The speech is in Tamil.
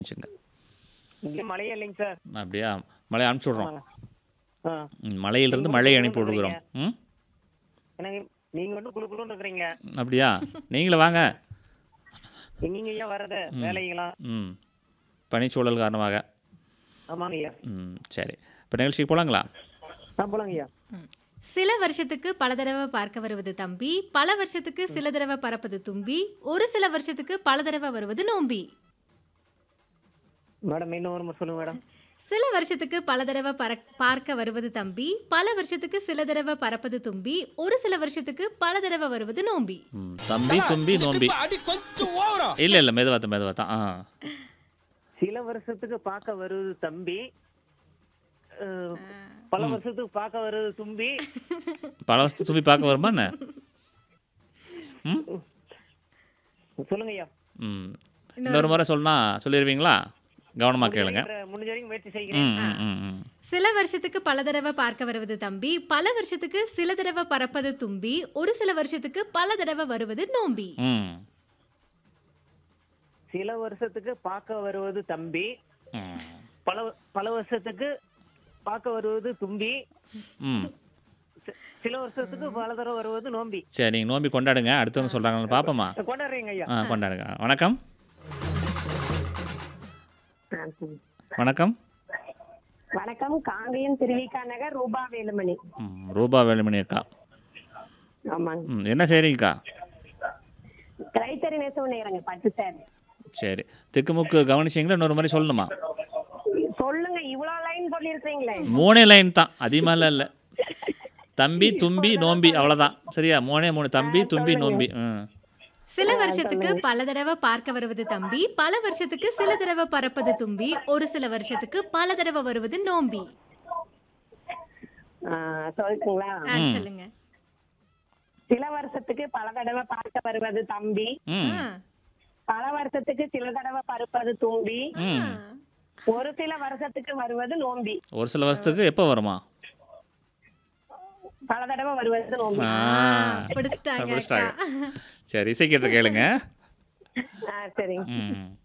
வச்சுங்க இங்க மழையே இல்லைங்க சார் அப்படியா மழை அனுப்பிச்சி விட்றோம் ஆ ம், மலையிலிருந்து மழை அனுப்பி விடுகிறோம் ம் எனக்கு நீங்க மட்டும் குழு குழுன்னு இருக்கிறீங்க அப்படியா நீங்களும் வாங்க எங்கீங்க ஐயா வர்றது வேலைங்களா ம் பனிச்சூழல் காரணமாக ஆமாங்க ஐயா ம் சரி இப்போ நிகழ்ச்சிக்கு போகலாங்களா ஆ போலாங்க ஐயா சில வருஷத்துக்கு பல தடவை பார்க்க வருவது தம்பி பல வருஷத்துக்கு சில தடவை பறப்பது தும்பி ஒரு சில வருஷத்துக்கு பல தடவை வருவது நோம்பி மேடம் இன்னும் ஒரு முறை சொல்லுங்க மேடம் சில வருஷத்துக்கு பல தடவை பற பார்க்க வருவது தம்பி பல வருஷத்துக்கு சில தடவை பறப்பது தும்பி ஒரு சில வருஷத்துக்கு பல தடவை வருவது நோம்பி ம் தம்பி தும்பி நோம்பி அடி கொஞ்சம் ஓவரா இல்லை இல்லை மெதுவாத்த மெதுவாத்த ஆ சில வருஷத்துக்கு பார்க்க வருது தம்பி அஹ், பல வருஷத்துக்கு பார்க்க வருது தும்பி பல வருஷத்துக்கு தும்பி பார்க்க வருமா என்ன ம் சொல்லுங்க ஐயா ம் இன்னொரு முறை சொன்னா சொல்லிடுவீங்களா கவனமாக கேளுங்க முடிஞ்ச வரைக்கும் முயற்சி செய்கிறேன் ம் ம் ம் ம் சில வருஷத்துக்கு பல தடவை பார்க்க வருவது தம்பி பல வருஷத்துக்கு சில தடவை பறப்பது தும்பி ஒரு சில வருஷத்துக்கு பல தடவை வருவது நோம்பி ம் சில வருஷத்துக்கு பார்க்க வருவது தம்பி ம் பல பல வருஷத்துக்கு பார்க்க வருவது தும்பி ம் சி- சில வருஷத்துக்கு பல தடவை வருவது நோம்பி சரி நீங்கள் நோம்பி கொண்டாடுங்க அடுத்தவங்க சொல்கிறாங்கன்னு பார்ப்போமா கொண்டாடுறீங்க ஐயா ஆ கொண்டாடுங்க வணக்கம் வணக்கம் வணக்கம் காங்கேயம் திருவிக்கா நகர் ரூபா வேலுமணி ம் ரூபா வேலுமணி அக்கா ஆமாங்க ம் என்ன செய்றீங்கக்கா கைத்தறி நெசவு நேரங்க பட்டு சார் சரி திக்குமுக்கு கவனிச்சிங்களா இன்னொரு மாதிரி சொல்லணுமா சொல்லுங்க இவ்வளவு லைன் சொல்லியிருக்கீங்களே மூணே லைன் தான் அதிகமாலாம் இல்லை தம்பி தும்பி நோம்பி அவ்வளோதான் சரியா மூணே மூணு தம்பி தும்பி நோம்பி ம் சில வருஷத்துக்கு பல தடவை பார்க்க வருவது தம்பி பல வருஷத்துக்கு சில தடவை பறப்பது தும்பி ஒரு சில வருஷத்துக்கு பல தடவை வருவது நோம்பி சொல்லுங்களா ஆ, சொல்லுங்க சில வருஷத்துக்கு பல தடவை பார்க்க வருவது தம்பி ம் ஆ, பல வருஷத்துக்கு சில தடவை பருப்பது தும்பி ம் ஒரு சில வருஷத்துக்கு வருவது நோம்பி ஒரு சில வருஷத்துக்கு எப்போ வருமா பல தடவை வருவது நோம்பி ஆ பிடிச்சிட்டாங்க பிடிச்சிட்டாங்க. அக்கா. சரி இசை கேட்டு கேளுங்க ஆ, சரிங்க ம்